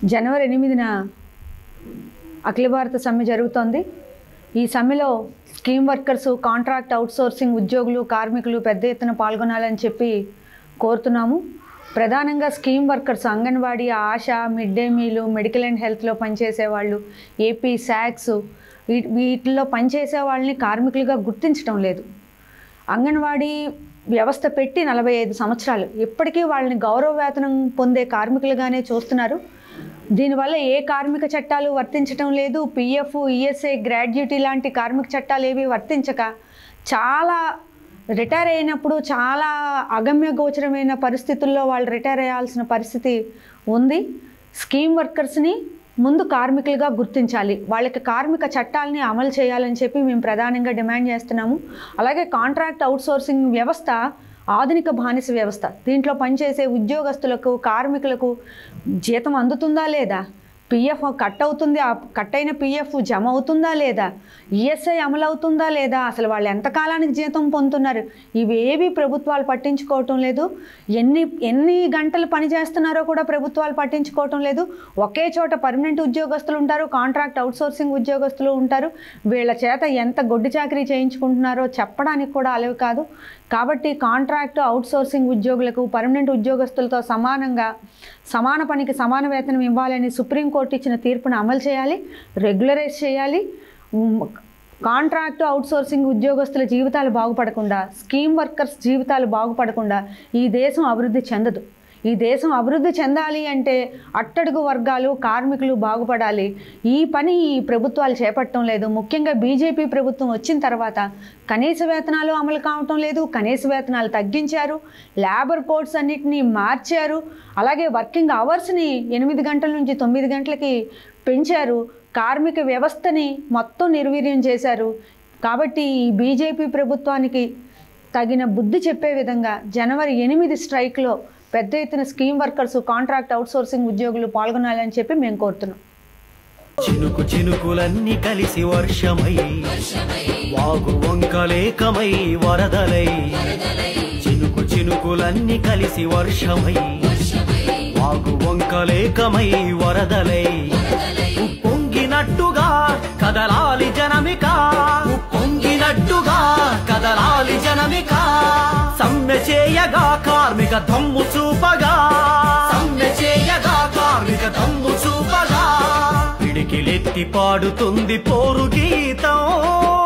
జనవరి ఎనిమిదిన అఖిల భారత సమ్మె జరుగుతోంది ఈ సమ్మెలో స్కీమ్ వర్కర్స్ కాంట్రాక్ట్ అవుట్సోర్సింగ్ ఉద్యోగులు కార్మికులు పెద్ద ఎత్తున పాల్గొనాలని చెప్పి కోరుతున్నాము ప్రధానంగా scheme workers anganwadi ASHA mid day meals medical and హెల్త్లో పనిచేసే వాళ్ళు ఏపీ శాక్స్ వీ వీటిల్లో పనిచేసే వాళ్ళని కార్మికులుగా గుర్తించడం లేదు అంగన్వాడీ వ్యవస్థ పెట్టి నలభై ఐదు సంవత్సరాలు ఇప్పటికీ వాళ్ళని గౌరవ వేతనం పొందే కార్మికులుగానే చూస్తున్నారు దీనివల్ల ఏ కార్మిక చట్టాలు వర్తించటం లేదు పిఎఫ్ ఈఎస్ఐ గ్రాడ్యుటీ లాంటి కార్మిక చట్టాలు ఏవి వర్తించక చాలా రిటైర్ అయినప్పుడు చాలా అగమ్య గోచరమైన పరిస్థితుల్లో వాళ్ళు రిటైర్ అయ్యాల్సిన పరిస్థితి ఉంది స్కీమ్ వర్కర్స్ని ముందు కార్మికులుగా గుర్తించాలి వాళ్ళకి కార్మిక చట్టాలని అమలు చేయాలని చెప్పి మేము ప్రధానంగా డిమాండ్ చేస్తున్నాము అలాగే కాంట్రాక్ట్ అవుట్సోర్సింగ్ వ్యవస్థ ఆధునిక బానిస వ్యవస్థ దీంట్లో పనిచేసే ఉద్యోగస్తులకు కార్మికులకు జీతం అందుతుందా లేదా పిఎఫ్ కట్ అవుతుంది ఆ కట్ అయిన పిఎఫ్ జమ అవుతుందా లేదా ఈఎస్ఐ అమలు అవుతుందా లేదా అసలు వాళ్ళు ఎంతకాలానికి జీతం పొందుతున్నారు ఇవేవి ప్రభుత్వాలు పట్టించుకోవటం లేదు ఎన్ని ఎన్ని గంటలు పని చేస్తున్నారో కూడా ప్రభుత్వాలు పట్టించుకోవటం లేదు ఒకే చోట పర్మనెంట్ ఉద్యోగస్తులు ఉంటారు కాంట్రాక్ట్ అవుట్సోర్సింగ్ ఉద్యోగస్తులు ఉంటారు వీళ్ళ చేత ఎంత గొడ్డు చాకరీ చేయించుకుంటున్నారో చెప్పడానికి కూడా అలవి కాదు కాబట్టి కాంట్రాక్ట్ అవుట్సోర్సింగ్ ఉద్యోగులకు పర్మనెంట్ ఉద్యోగస్తులతో సమానంగా సమాన పనికి సమాన వేతనం ఇవ్వాలని సుప్రీంకోర్టు ఇచ్చిన తీర్పును అమలు చేయాలి రెగ్యులరైజ్ చేయాలి ఉమ్, కాంట్రాక్ట్ అవుట్సోర్సింగ్ ఉద్యోగస్తుల జీవితాలు బాగుపడకుండా స్కీమ్ వర్కర్స్ జీవితాలు బాగుపడకుండా ఈ దేశం అభివృద్ధి చెందదు ఈ దేశం అభివృద్ధి చెందాలి అంటే అట్టడుగు వర్గాలు కార్మికులు బాగుపడాలి ఈ పని ఈ ప్రభుత్వాలు చేపట్టడం లేదు ముఖ్యంగా బీజేపీ ప్రభుత్వం వచ్చిన తర్వాత కనీస వేతనాలు అమలు కావటం లేదు కనీస వేతనాలు తగ్గించారు లేబర్ కోడ్స్ అన్నిటినీ మార్చారు అలాగే వర్కింగ్ అవర్స్ని ఎనిమిది గంటల నుంచి తొమ్మిది గంటలకి పెంచారు కార్మిక వ్యవస్థని మొత్తం నిర్వీర్యం చేశారు కాబట్టి ఈ బీజేపీ ప్రభుత్వానికి తగిన బుద్ధి చెప్పే విధంగా జనవరి ఎనిమిది స్ట్రైక్లో పెద్ద ఎత్తున స్కీమ్ వర్కర్స్ కాంట్రాక్ట్ అవుట్సోర్సింగ్ ఉద్యోగులు పాల్గొనాలని చెప్పి మేము కోరుతున్నాం చినుకు చినుకులన్నీ కలిసి వర్షమై వాగు వంకలేకమై వరదలై చినుకు చినుకులన్నీ కలిసి వర్షమై వాగు వంకలేకమై వరదలై ఉప్పొంగినట్టుగా కదలాలి జనమిక ఉప్పొంగినట్టుగా కదలాలి జనమిక సమ్మె చేయగా కార్మిక దమ్ము చూపగా సమ్మె చేయగా కార్మిక దమ్ము చూపగా పిడికిలెత్తి పాడుతుంది పోరు గీతం